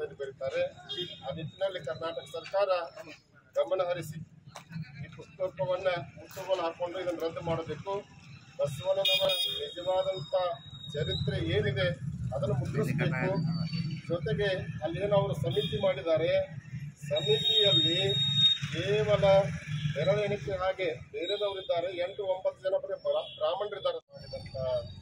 ಪುಸ್ತಕದಲ್ಲಿ ಬರೀತಾರೆ ಆ ನಿಟ್ಟಿನಲ್ಲಿ ಕರ್ನಾಟಕ ಸರ್ಕಾರ ಗಮನ ಹರಿಸಿ ಈ ಪುಸ್ತಕವನ್ನ ಮುಚ್ಚುಗೋಲು ಹಾಕೊಂಡು ಇದನ್ನು ರದ್ದು ಮಾಡಬೇಕು ಬಸವಣ್ಣನವರ ನಿಜವಾದಂತ ಚರಿತ್ರೆ ಏನಿದೆ ಅದನ್ನು ಮುದ್ರಿಸಬೇಕು ಜೊತೆಗೆ ಅಲ್ಲೇನೋ ಅವರು ಸಮಿತಿ ಮಾಡಿದ್ದಾರೆ ಸಮಿತಿಯಲ್ಲಿ ಕೇವಲ ಬೆರಳೆಣಿಕೆ ಹಾಗೆ ಬೇರೆದವರಿದ್ದಾರೆ ಎಂಟು ಒಂಬತ್ತು ಜನ ಬರೀ ಬ್ರಾ- ಬ್ರಾಹ್ಮಣರಿದ್ದಾರೆ ಮಾಡಿದಂತ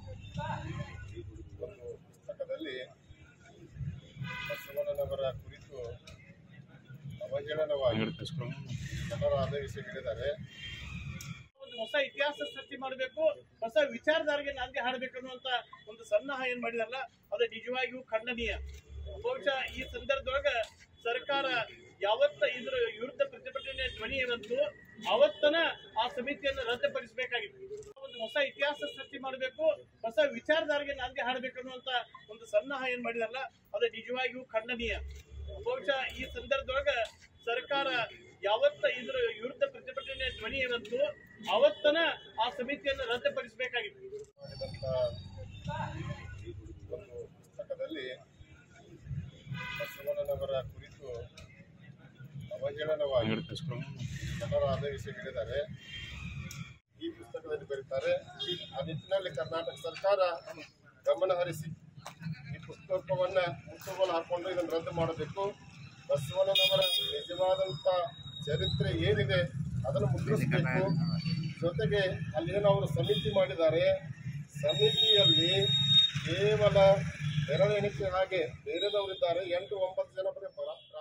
ಒಂದು ಪುಸ್ತಕದಲ್ಲಿ ಬಸವಣ್ಣನವರ ಕುರಿತು ಅವಹೇಳನವಾಗಿ ಜನರ ಆದೇಶ ಹೇಳಿದ್ದಾರೆ ಒಂದು ಹೊಸ ಇತಿಹಾಸ ಸೃಷ್ಟಿ ಮಾಡಬೇಕು ಹೊಸ ವಿಚಾರಧಾರೆಗೆ ನಾಂದಿ ಹಾಡಬೇಕು ಅನ್ನುವಂತ ಒಂದು ಸನ್ನಾಹ ಏನ್ ಮಾಡಿದಾರಲ್ಲ ಅದು ನಿಜವಾಗಿಯೂ ಖಂಡನೀಯ ಬಹುಶಃ ಈ ಸಂದರ್ಭದೊಳಗ ಸರ್ಕಾರ ಯಾವತ್ತ ಇದ್ರ ವಿರುದ್ಧ ಪ್ರತಿಭಟನೆ ಧ್ವನಿ ಬಂತು ಅವತ್ತನ ಆ ಸಮಿತಿಯನ್ನು ರದ್ದುಪಡಿಸಬೇಕಾಗಿತ್ತು ಒಂದು ಹೊಸ ಇತಿಹಾಸ ಸೃಷ್ಟಿ ಮಾಡಬೇಕು ಹೊಸ ವಿಚಾರಧಾರೆಗೆ ನಾಂದಿ ಹಾಡಬೇಕು ಅನ್ನುವಂತ ಒಂದು ಸನ್ನಾಹ ಏನ್ ಮಾಡಿದಾರಲ್ಲ ಅದು ನಿಜವಾಗಿಯೂ ಖಂಡನೀಯ ಬಹುಶಃ ಈ ಸಂದರ್ಭದೊಳಗ ಸರ್ಕಾರ ಯಾವತ್ತ ಇದ್ರ ವಿರುದ್ಧ ಪ್ರತಿಭಟನೆ ಧ್ವನಿ ಬಂತು ಅವತ್ತನ ಆ ಸಮಿತಿಯನ್ನು ರದ್ದುಪಡಿಸಬೇಕಾಗಿತ್ತು ಮಾಡಿದಂತ ಒಂದು ಪುಸ್ತಕದಲ್ಲಿ ಬಸವಣ್ಣನವರ ಕುರಿತು ಅವಹೇಳನವಾಗಿ ಜನರ ಆದೇಶ ಹೇಳಿದ್ದಾರೆ ಈ ಪುಸ್ತಕದಲ್ಲಿ ಬರೀತಾರೆ ಆ ನಿಟ್ಟಿನಲ್ಲಿ ಕರ್ನಾಟಕ ಸರ್ಕಾರ ಗಮನ ಹರಿಸಿ ಈ ಪುಸ್ತಕವನ್ನ ಮುಚ್ಚುಗೋಲು ಹಾಕೊಂಡು ಇದನ್ನು ರದ್ದು ಮಾಡಬೇಕು ಬಸವಣ್ಣನವರ ನಿಜವಾದಂತ ಚರಿತ್ರೆ ಏನಿದೆ ಅದನ್ನು ಮುದ್ರಿಸಬೇಕು ಜೊತೆಗೆ ಅಲ್ಲೇನೋ ಅವರು ಸಮಿತಿ ಮಾಡಿದ್ದಾರೆ ಸಮಿತಿಯಲ್ಲಿ ಕೇವಲ ಬೆರಳೆಣಿಕೆ ಹಾಗೆ ಬೇರೆದವರಿದ್ದಾರೆ ಎಂಟು ಒಂಬತ್ತು ಜನ ಬರೀ ಬ್ರಾ-